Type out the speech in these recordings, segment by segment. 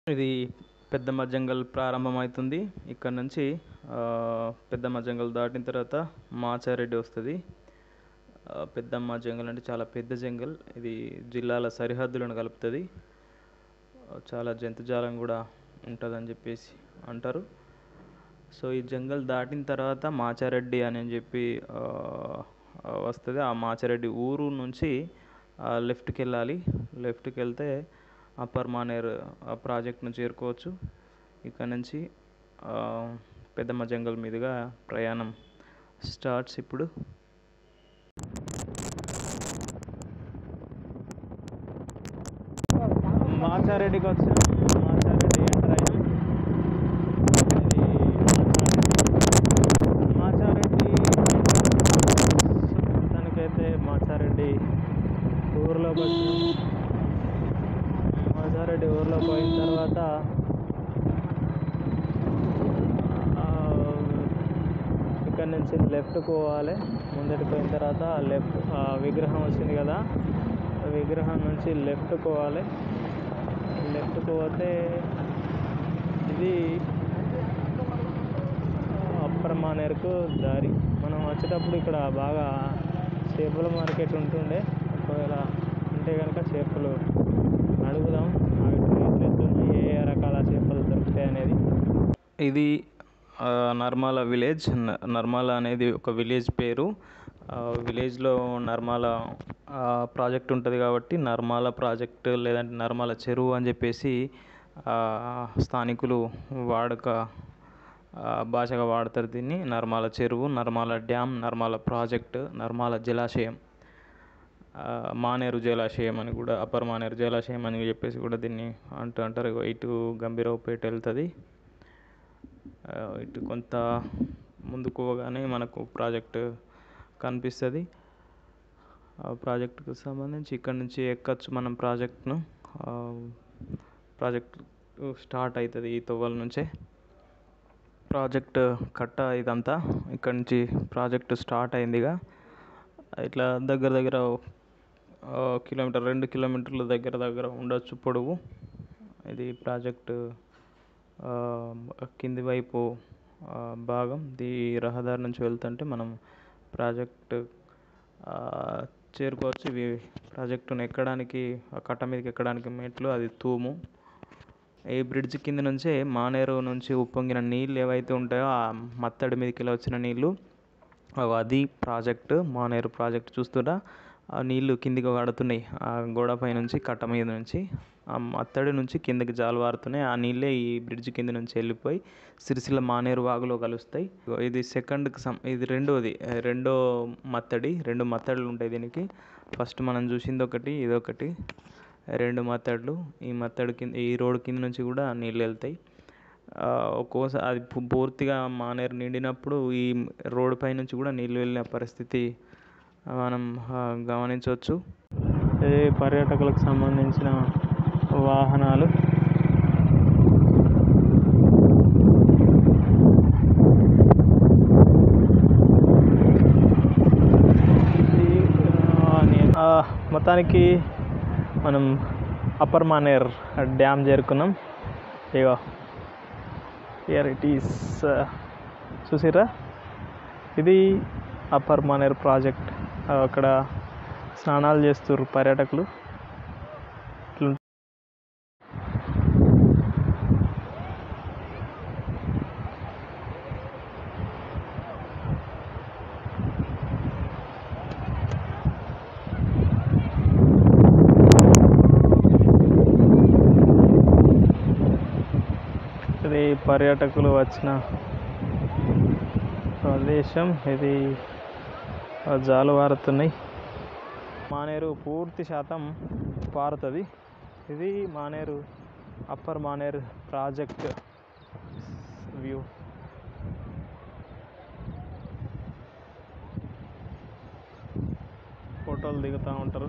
ఇది పెద్దమ్మ జంగల్ ప్రారంభమవుతుంది ఇక్కడ నుంచి ఆ, పెద్దమ్మ జంగల్ దాటిన తర్వాత మాచారెడ్డి వస్తుంది ఆ, పెద్దమ్మ జంగల్ అంటే చాలా పెద్ద జంగల్ ఇది జిల్లాల సరిహద్దులను కలుపుతుంది ఆ, చాలా జంతుజాలం కూడా ఉంటుందని చెప్పేసి అంటారు సో ఈ జంగల్ దాటిన తర్వాత మాచారెడ్డి అని చెప్పి ఆ, ఆ, వస్తుంది ఆ మాచారెడ్డి ఊరు నుంచి ఆ, లెఫ్ట్కి వెళ్ళాలి లెఫ్ట్కి వెళ్తే అప్పర్ మానేర్ ఆ ప్రాజెక్ట్ను చేరుకోవచ్చు ఇక్కడ నుంచి ఆ, పెద్దమ్మ జంగల్ మీదుగా ప్రయాణం స్టార్ట్స్ ఇప్పుడు మాచారెడ్డికి వచ్చిన మాచారెడ్డి ఎంటర్ అయినా ఇది మాచారెడ్డి మొత్తానికైతే మాచారెడ్డి ఊర్లోకి వచ్చినాం మాచారెడ్డి ఊర్లోకి పోయిన తర్వాత ఆ, ఇక్కడ నుంచి లెఫ్ట్కి పోవాలి ముందటికి పోయిన తర్వాత లెఫ్ట్ విగ్రహం వచ్చింది కదా ఆ విగ్రహం నుంచి లెఫ్ట్కి పోవాలి లెఫ్ట్కి పోతే ఇది అప్పర్ మానేరుకు దారి మనం వచ్చేటప్పుడు ఇక్కడ బాగా చేపల మార్కెట్ ఉంటుండే ఒకవేళ ఉంటే కనుక చేపలు అడుగుదాం వాటి రేట్లు ఎట్లున్నాయి, ఏ ఏ రకాల చేపలు దొరుకుతాయి అనేది ఇది ఆ, నర్మాల విలేజ్ న- నర్మాల అనేది ఒక విలేజ్ పేరు ఆ, విలేజ్లో నర్మాల ఆ, ప్రాజెక్ట్ ఉంటుంది కాబట్టి నర్మాల ప్రాజెక్ట్ లేదంటే నర్మాల చెరువు అని చెప్పేసి ఆ, స్థానికులు వాడుక ఆ, భాషగా వాడతారు దీన్ని నర్మాల చెరువు నర్మాల డ్యామ్ నర్మాల ప్రాజెక్ట్ నర్మాల జలాశయం ఆ, మానేరు జలాశయం అని కూడా అప్పర్ మానేరు జలాశయం అని చెప్పేసి కూడా దీన్ని అంటూ అంటారు ఇగో ఇటు గంభీరావుపేట వెళ్తుంది ఆ, ఇటు కొంత ముందుకు పోగానే మనకు ప్రాజెక్ట్ కనిపిస్తుంది ఆ ప్రాజెక్టుకు సంబంధించి ఇక్కడ నుంచి ఎక్కచ్చు మనం ప్రాజెక్ట్ను ప్రాజెక్ట్ స్టార్ట్ అవుతుంది ఈ తొవ్వల నుంచే ప్రాజెక్ట్ కట్ట ఇదంతా ఇక్కడ నుంచి ప్రాజెక్ట్ స్టార్ట్ అయిందిగా ఇట్లా దగ్గర దగ్గర ఆ, కిలోమీటర్ రెండు కిలోమీటర్ల దగ్గర దగ్గర ఉండొచ్చు పొడవు ఇది ప్రాజెక్టు ఆ, కింది వైపు ఆ, భాగం ఈ రహదారి నుంచి వెళ్తుంటే మనం ప్రాజెక్ట్ ఆ, చేరుకోవచ్చు ఇవి ప్రాజెక్టును ఎక్కడానికి ఆ కట్ట మీదకి ఎక్కడానికి మెట్లు అది తూము ఈ బ్రిడ్జ్ కింద నుంచే మానేరు నుంచి ఉప్పొంగిన నీళ్ళు ఏవైతే ఉంటాయో ఆ మత్తడి మీదకి వెళ్ళి వచ్చిన నీళ్ళు అవి అది ప్రాజెక్ట్ మానేరు ప్రాజెక్ట్ చూస్తున్నా ఆ నీళ్ళు కిందికి పడుతున్నాయి ఆ గోడపై నుంచి కట్ట మీద నుంచి ఆ మత్తడి నుంచి కిందకి జాలువారుతున్నాయి ఆ నీళ్ళే ఈ బ్రిడ్జ్ కింద నుంచి వెళ్ళిపోయి సిరిసిల్ల మానేరు వాగులో కలుస్తాయి ఇగో ఇది సెకండ్కి సం ఇది రెండోది ఆ, రెండో మత్తడి రెండు మత్తడులు ఉంటాయి దీనికి ఫస్ట్ మనం చూసింది ఒకటి ఇదొకటి రెండు మత్తడులు ఈ మత్తడి కింద ఈ రోడ్ కింద నుంచి కూడా నీళ్ళు వెళ్తాయి ఆ, ఒక్కోసారి అది పు- పూర్తిగా మానేరు నిండినప్పుడు ఈ రోడ్డు పై నుంచి కూడా నీళ్ళు వెళ్ళిన పరిస్థితి మనం ఆ, గమనించవచ్చు ఇది పర్యాటకులకు సంబంధించిన వాహనాలు ఇది, ఆ, నే- ఆ, మొత్తానికి మనం అప్పర్ మానేర్ డ్యామ్ చేరుకున్నాం ఇగో హియర్ ఇట్ ఈస్ చూసిర్రా ఇది అప్పర్ మానేర్ ప్రాజెక్ట్ అక్కడ స్నానాలు చేస్తుర్రు పర్యాటకులు ఇట్లుం- ఇది పర్యాటకులు వచ్చిన ప్రదేశం ఇది ఆ జాలు వారుతున్నాయి మానేరు పూర్తి శాతం పారుతుంది ఇది Maneru upper Maneru project view ఫోటోలు దిగుతూ ఉంటారు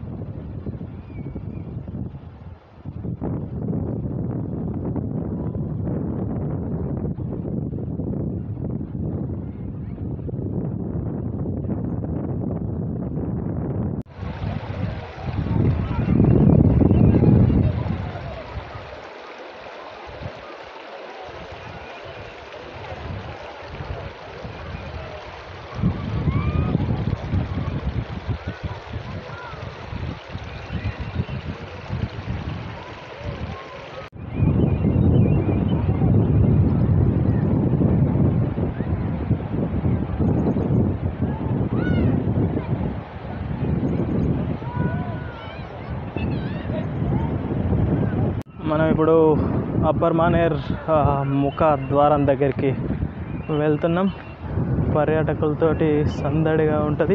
ఇప్పుడు అప్పర్ మానేర్ ఆ, ముఖ ద్వారం దగ్గరికి వెళ్తున్నాం పర్యాటకులతోటి సందడిగా ఉంటుంది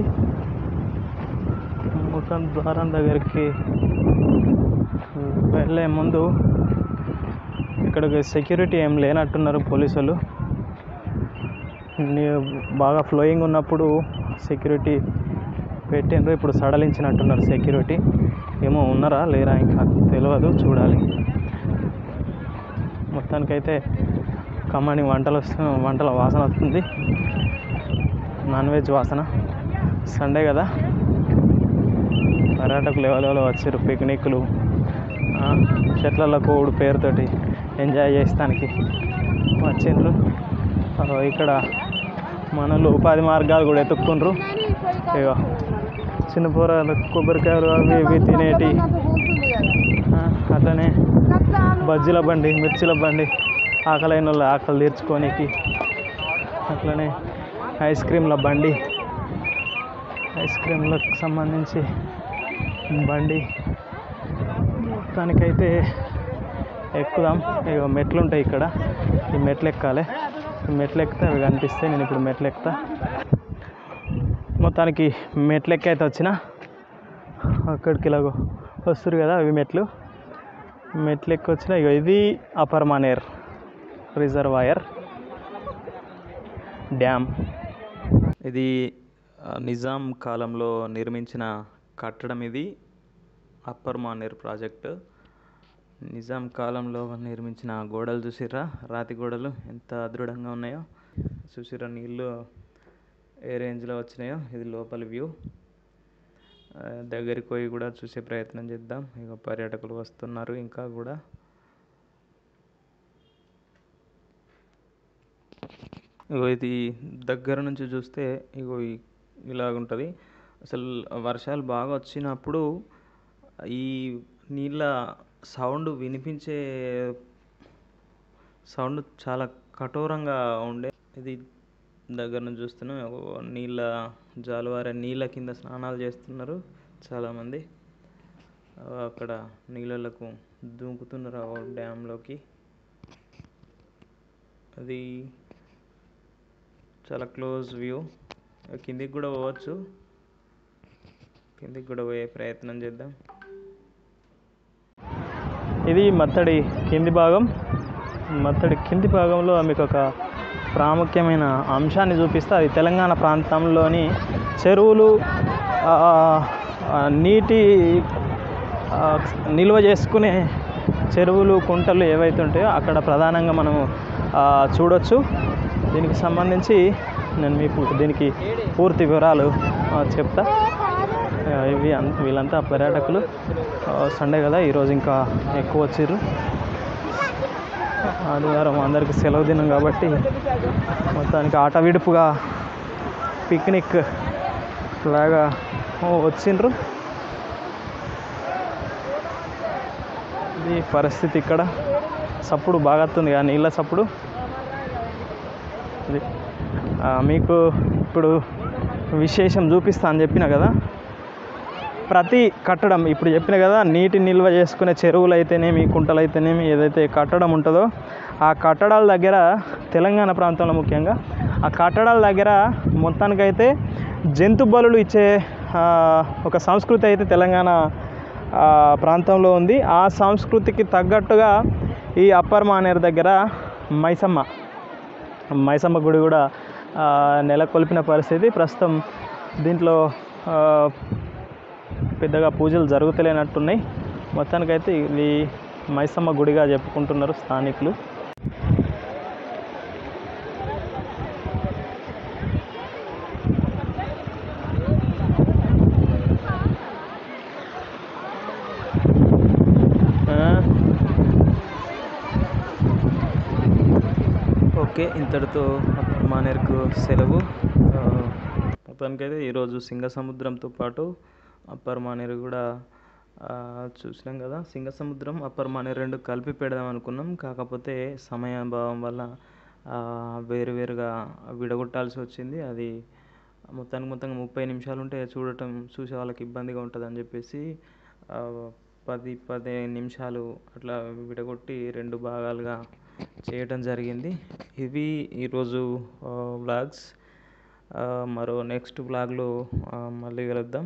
ముఖం ద్వారం దగ్గరికి వెళ్ళే ముందు ఇక్కడికి సెక్యూరిటీ ఏం లేనట్టున్నారు పోలీసులు నీ- బాగా ఫ్లోయింగ్ ఉన్నప్పుడు సెక్యూరిటీ పెట్టిండ్రు ఇప్పుడు సడలించినట్టున్నారు సెక్యూరిటీ ఏమో ఉన్నారా లేరా ఇంకా తెలియదు చూడాలి మొత్తానికైతే కమ్మని వంటలు వస్తు వంటల వాసన వస్తుంది నాన్ వెజ్ వాసన సండే కదా పర్యాటకులు ఎవరెవరో వచ్చారు పిక్నిక్లు ఆ, చెట్లలో కోడు పేరుతోటి ఎంజాయ్ చేస్తానికి వచ్చిండ్రు ఆ, ఇక్కడ మనలు ఉపాధి మార్గాలు కూడా ఎత్తుక్కుండ్రు ఇక చిన్న పోరాలు కొబ్బరికాయలు అవి ఇవి తినేటి ఆ, అట్లనే బజ్జీల బండి మిర్చిల బండి ఆకలైన వాళ్ళు ఆకలి తీర్చుకోనికి అట్లనే ఐస్ క్రీమ్ల బండి ఐస్ క్రీమ్లకు సంబంధించి బండి మొత్తానికైతే ఎక్కుదాం ఇక మెట్లు ఉంటాయి ఇక్కడ ఈ మెట్లు ఎక్కాలి ఈ మెట్లు ఎక్కితే అవి కనిపిస్తాయి నేను ఇప్పుడు మెట్లు ఎక్కుతా మొత్తానికి మెట్లు ఎక్కి అయితే వచ్చిన అక్కడికి ఇలాగో వస్తారు కదా అవి మెట్లు మెట్లు ఎక్కి వచ్చిన ఇక ఇది అపర్ మానేర్ రిజర్వాయర్ డ్యామ్ ఇది ఆ, నిజాం కాలంలో నిర్మించిన కట్టడం ఇది అప్పర్ మానేర్ ప్రాజెక్టు నిజాం కాలంలో నిర్మించిన గోడలు చూసిర్రా రాతి గోడలు ఎంత దృఢంగా ఉన్నాయో చూసిర్రా నీళ్ళు ఏ రేంజ్లో వచ్చినాయో ఇది లోపలి వ్యూ ఆ, దగ్గరికి పోయి కూడా చూసే ప్రయత్నం చేద్దాం ఇక పర్యాటకులు వస్తున్నారు ఇంకా కూడా ఇగో ఇది దగ్గర నుంచి చూస్తే ఇగో ఈ- ఇలాగుంటుంది అసలు వర్షాలు బాగా వచ్చినప్పుడు ఈ నీళ్ళ సౌండ్ వినిపించే సౌండ్ చాలా కఠోరంగా ఉండే ఇది దగ్గర నుంచి చూస్తున్నాం ఓ నీళ్ళ జాలువారే నీళ్ళ కింద స్నానాలు చేస్తున్నారు చాలామంది ఆ, అక్కడ నీళ్ళకు దూకుతున్నారు ఆ డ్యామ్లోకి అది చాలా క్లోజ్ వ్యూ కిందికి కూడా పోవచ్చు కిందికి కూడా పోయే ప్రయత్నం చేద్దాం ఇది మత్తడి కింది భాగం మత్తడి కింది భాగంలో మీకు ఒక ప్రాముఖ్యమైన అంశాన్ని చూపిస్తే అది తెలంగాణ ప్రాంతంలోని చెరువులు ఆ, ఆ, నీటి ఆ, నిల్వ చేసుకునే చెరువులు కుంటలు ఏవైతే ఉంటాయో అక్కడ ప్రధానంగా మనము ఆ, చూడొచ్చు దీనికి సంబంధించి నేను మీకు దీనికి పూర్తి వివరాలు ఆ, చెప్తా ఆ, ఇవి అన్- వీళ్ళంతా పర్యాటకులు ఆ, సండే కదా ఈరోజు ఇంకా ఎక్కువ వచ్చిర్రు ఆదివారం అందరికి సెలవు దినం కాబట్టి మొత్తానికి ఆట విడుపుగా పిక్నిక్ లాగా ఓ, వచ్చిండ్రు ఇది పరిస్థితి ఇక్కడ సప్పుడు బాగా వస్తుంది కదా నీళ్ళ సప్పుడు ఇది ఆ, మీకు ఇప్పుడు విశేషం చూపిస్తా అని చెప్పిన కదా ప్రతి కట్టడం ఇప్పుడు చెప్పిన కదా నీటి నిల్వ చేసుకునే చెరువులు అయితేనేమి కుంటలు అయితేనేమి ఏదైతే కట్టడం ఉంటుందో ఆ కట్టడాల దగ్గర తెలంగాణ ప్రాంతంలో ముఖ్యంగా ఆ కట్టడాల దగ్గర మొత్తానికైతే జంతు బలులు ఇచ్చే ఆ, ఒక సంస్కృతి అయితే తెలంగాణ ఆ, ప్రాంతంలో ఉంది ఆ సంస్కృతికి తగ్గట్టుగా ఈ అప్పర్ మానేరు దగ్గర మైసమ్మ మైసమ్మ గుడి కూడా ఆ, నెలకొల్పిన పరిస్థితి ప్రస్తుతం దీంట్లో ఆ, పెద్దగా పూజలు జరుగుతలేనట్టున్నాయి మొత్తానికైతే ఇది మైసమ్మ గుడిగా చెప్పుకుంటున్నారు స్థానికులు ఆ, ఓకే ఇంతటితో అప్పర్ మానేర్కు సెలవు ఆ, మొత్తానికైతే ఈరోజు సింగసముద్రంతో పాటు అప్పర్ మానేరు కూడా ఆ, చూసినాం కదా సింగసముద్రం అప్పర్ మానేరు రెండు కలిపి పెడదాం అనుకున్నాం కాకపోతే సమయాభావం వల్ల ఆ, వేరువేరుగా విడగొట్టాల్సి వచ్చింది అది మొత్తానికి మొత్తంగా ముప్పై నిమిషాలు ఉంటే చూడటం చూసే వాళ్ళకి ఇబ్బందిగా ఉంటుంది అని చెప్పేసి ఆ, పది పదిహేను నిమిషాలు అట్లా విడగొట్టి రెండు భాగాలుగా చేయటం జరిగింది ఇవి ఈరోజు వ్లాగ్స్ మరో నెక్స్ట్ వ్లాగ్లో మళ్ళీ కలుద్దాం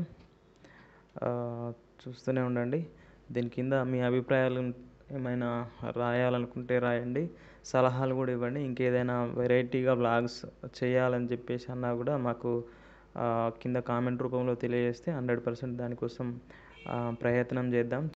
చూస్తూనే ఉండండి దీని కింద మీ అభిప్రాయాలు ఏమైనా రాయాలనుకుంటే రాయండి సలహాలు కూడా ఇవ్వండి ఇంకేదైనా వెరైటీగా వ్లాగ్స్ చేయాలని చెప్పేసి అన్నా కూడా మాకు కింద కామెంట్ రూపంలో తెలియజేస్తే హండ్రెడ్ పర్సెంట్ దానికోసం ప్రయత్నం చేద్దాం